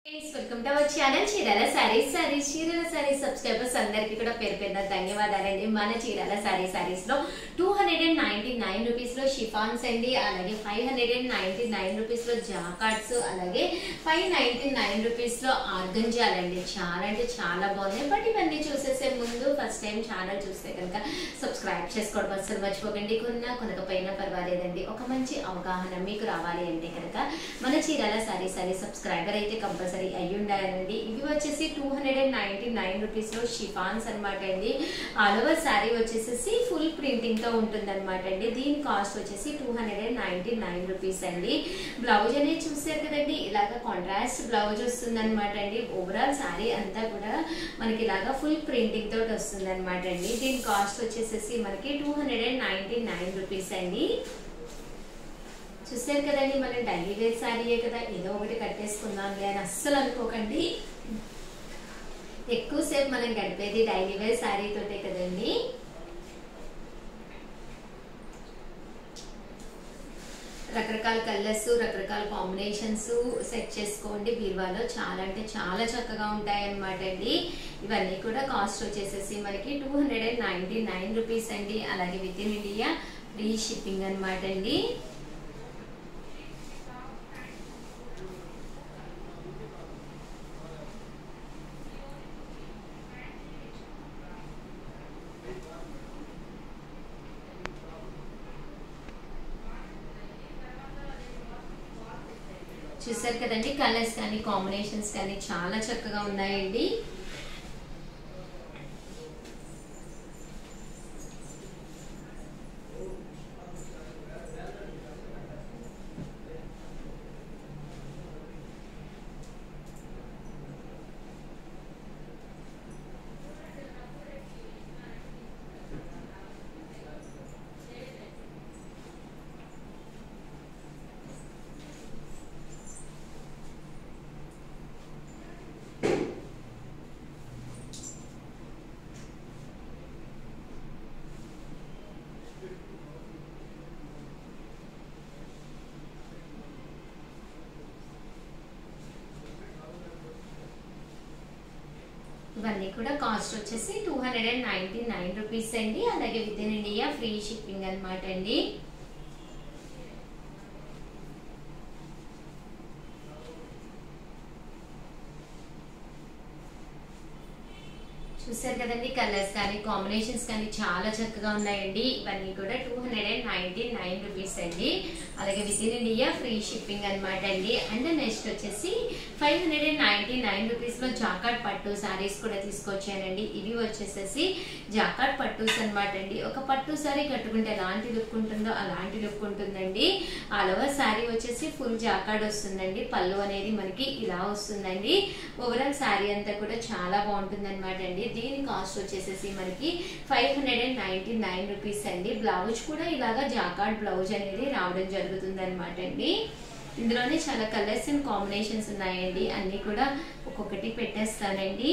welcome to our channel Chirala sarees sarees Chirala sarees subscribers అందరికీ కూడా పేరు పేరున ధన్యవాదాలండి మన చీరాల సారీ సారీస్ లో two hundred and ninety nine rupees లో షిఫాన్స్ అండి అలాగే five hundred and ninety nine rupees లో జాకార్డ్స్ అలాగే ఫైవ్ నైన్టీ నైన్ రూపీస్ లో ఆర్గంజాలండి చాలా అంటే చాలా బాగున్నాయి బట్ ఇవన్నీ చూసేసే ముందు ఫస్ట్ టైం ఛానల్ చూస్తే కనుక సబ్స్క్రైబ్ చేసుకోవడం అసలు మర్చిపోకండి కొన్నా కొనకపోయినా పర్వాలేదండి ఒక మంచి అవగాహన మీకు రావాలి అంటే కనుక మన చీరాల సారీ సారీ సబ్స్క్రైబర్ అయితే కంపల్సరీ అయ్యి ఉండాలండి ఇవి వచ్చేసి two hundred and ninety nine rupees లో షిఫాన్స్ అనమాట అండి ఆల్ ఓవర్ శారీ వచ్చేసి ఫుల్ ప్రింటింగ్ తో ఉంటుంది అనమాట అండి దీని కాస్ట్ వచ్చేసి two hundred and ninety nine rupees అండి బ్లౌజ్ అనేది చూసారు కదండి ఇలాగ కాంట్రాస్ట్ బ్లౌజ్ వస్తుంది అనమాట అండి ఓవరాల్ శారీ అంతా కూడా మనకి ఇలాగా ఫుల్ ప్రింటింగ్ తోటి వస్తుంది అనమాట అండి దీని కాస్ట్ వచ్చేసేసి మనకి two hundred and ninety nine rupees అండి చూసారు కదండి మన డైలీ వేర్ శారీయే కదా ఏదో ఒకటి కట్టేసుకుందాంలే అని అస్సలు అనుకోకండి ఎక్కువసేపు మనం గడిపేది డైలీ వేర్ శారీ తోటే కదండి రకరకాల కలర్స్ రకరకాల కాంబినేషన్స్ సెట్ చేసుకోండి బీరువాలో చాలా అంటే చాలా చక్కగా ఉంటాయి అన్నమాట అండి ఇవన్నీ కూడా కాస్ట్ వచ్చేసేసి మనకి two hundred and ninety nine rupees అండి అలాగే within India free shipping అనమాట అండి చూసారు కదండి కలర్స్ కానీ కాంబినేషన్స్ కానీ చాలా చక్కగా ఉన్నాయండి ఇవన్నీ కూడా కాస్ట్ వచ్చేసి two hundred and ninety nine rupees అండి అలాగే within India free shipping అనమాట అండి చూసారు కదండి కలర్స్ కానీ కాంబినేషన్స్ కానీ చాలా చక్కగా ఉన్నాయండి ఇవన్నీ కూడా two hundred and ninety nine rupees అండి అలాగే within India free shipping అనమాట అండి అండ్ నెక్స్ట్ వచ్చేసి five hundred and ninety nine rupees లో జాకాట్ పట్టు సారీస్ కూడా తీసుకొచ్చానండి ఇవి వచ్చేసేసి జాకాట్ పట్టుస్ అనమాట అండి ఒక పట్టు సారీ కట్టుకుంటే ఎలాంటి లుక్ ఉంటుందో అలాంటి లుక్ ఉంటుందండి ఆల్ ఓవర్ శారీ వచ్చేసి ఫుల్ జాకాట్ వస్తుందండి పళ్ళు అనేది మనకి ఇలా వస్తుందండి ఓవరాల్ శారీ అంతా కూడా చాలా బాగుంటుంది అనమాట అండి దీని కాస్ట్ వచ్చేసేసి మనకి five hundred and ninety nine rupees అండి బ్లౌజ్ కూడా ఇలాగా జాకాట్ బ్లౌజ్ అనేది రావడం జరుగుతుంది అనమాట అండి ఇందులోనే చాలా కలర్స్ అండ్ కాంబినేషన్స్ ఉన్నాయండి అన్ని కూడా ఒక్కొక్కటి పెట్టేస్తానండి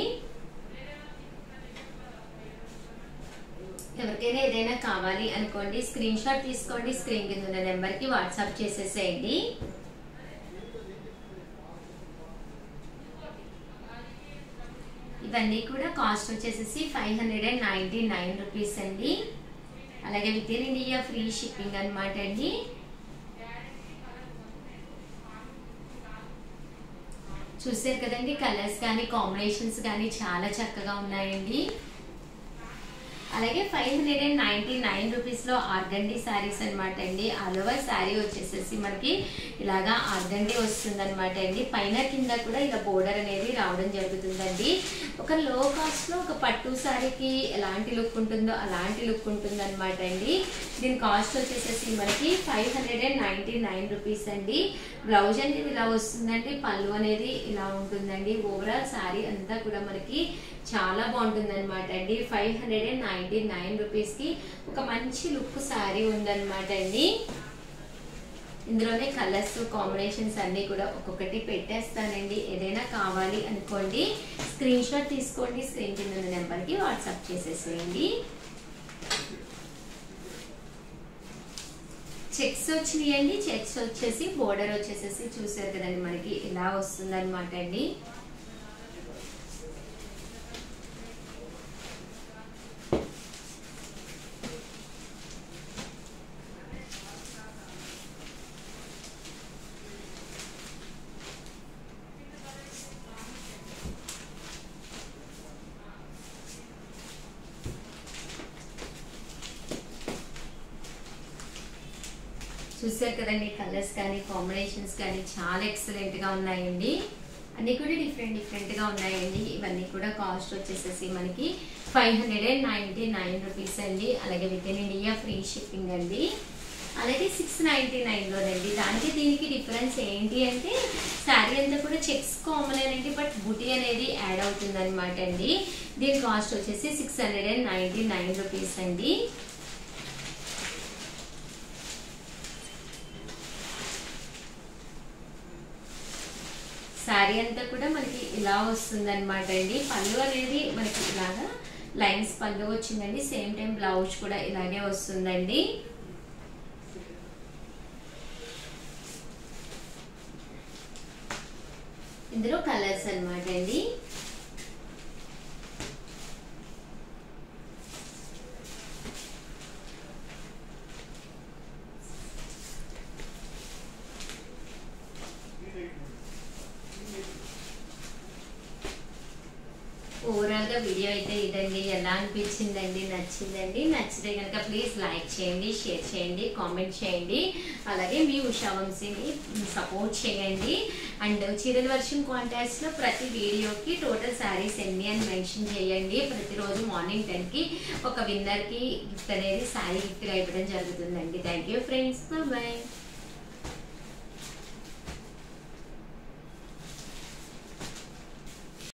ఎవరికైనా ఏదైనా కావాలి అనుకోండి స్క్రీన్ షాట్ తీసుకోండి స్క్రీన్ కింద ఉన్న నెంబర్కి వాట్సాప్ చేసేసేయండి ఇవన్నీ కూడా కాస్ట్ వచ్చేసేసి five hundred and ninety nine rupees అండి అలాగే within India free shipping అనమాట అండి చూసారు కదండి కలర్స్ కానీ కాంబినేషన్స్ కానీ చాలా చక్కగా ఉన్నాయండి అలాగే five hundred and ninety nine రూపీస్లో ఆర్గండి శారీస్ అనమాట అండి ఆల్ ఓవర్ శారీ వచ్చేసేసి మనకి ఇలాగా ఆర్గండి వస్తుంది అనమాట అండి పైన కింద కూడా ఇలా బోర్డర్ అనేది రావడం జరుగుతుందండి ఒక లో కాస్ట్లో ఒక పట్టు శారీకి ఎలాంటి లుక్ ఉంటుందో అలాంటి లుక్ ఉంటుంది అనమాట అండి దీని కాస్ట్ వచ్చేసేసి మనకి five hundred and ninety nine rupees అండి బ్లౌజ్ అనేది ఇలా వస్తుందండి పళ్ళు అనేది ఇలా ఉంటుందండి ఓవరాల్ శారీ అంతా కూడా మనకి చాలా బాగుంటుంది అనమాట అండి five hundred and ninety nine రూపీస్కి ఒక మంచి లుక్ శారీ ఉందన్నమాట అండి ఇందులోనే కలర్స్ కాంబినేషన్స్ అన్నీ కూడా ఒక్కొక్కటి పెట్టేస్తానండి ఏదైనా కావాలి అనుకోండి స్క్రీన్ షాట్ తీసుకోండి స్క్రీన్ కింద ఉన్న నెంబర్కి వాట్సాప్ చేసేసేయండి చెక్స్ వచ్చినాయండి చెక్స్ వచ్చేసి బోర్డర్ వచ్చేసేసి చూసారు కదండి మనకి ఇలా వస్తుంది అనమాట అండి చూసారు కదండి కలర్స్ కానీ కాంబినేషన్స్ కానీ చాలా ఎక్సలెంట్ గా ఉన్నాయండి అన్ని కూడా డిఫరెంట్ డిఫరెంట్ గా ఉన్నాయండి ఇవన్నీ కూడా కాస్ట్ వచ్చేసేసి మనకి five hundred and ninety nine rupees అండి అలాగే within India free shipping అండి అలాగే సిక్స్ నైంటీ నైన్లోనండి దానికి దీనికి డిఫరెన్స్ ఏంటి అంటే శారీ అంతా కూడా చెక్స్ కామన్ అండి బట్ బుటీ అనేది యాడ్ అవుతుంది అనమాట అండి దీని కాస్ట్ వచ్చేసి six hundred and ninety nine rupees అండి శారీ అంతా కూడా మనకి ఇలా వస్తుంది అనమాట అండి పళ్ళు అనేది మనకి ఇలాగా లైన్స్ పళ్ళు వచ్చిందండి సేమ్ టైం బ్లౌజ్ కూడా ఇలాగే వస్తుందండి ఇందులో కలర్స్ అన్నమాట అండి ఓవరాల్ గా వీడియో అయితే ఇదండి ఎలా అనిపించిందండి నచ్చిందండి నచ్చితే కనుక ప్లీజ్ లైక్ చేయండి షేర్ చేయండి కామెంట్ చేయండి అలాగే మీ ఉషా వంశీని సపోర్ట్ చేయండి అండ్ చీరల వర్షం కాంటాక్ట్స్ లో ప్రతి వీడియోకి టోటల్ శారీస్ ఎన్ని అని మెన్షన్ చేయండి ప్రతిరోజు మార్నింగ్ టెన్ కి ఒక విన్నర్ కి గిఫ్ట్ అనేది శారీ గిఫ్ట్ గా ఇవ్వడం జరుగుతుందండి థ్యాంక్ యూ ఫ్రెండ్స్ బాయ్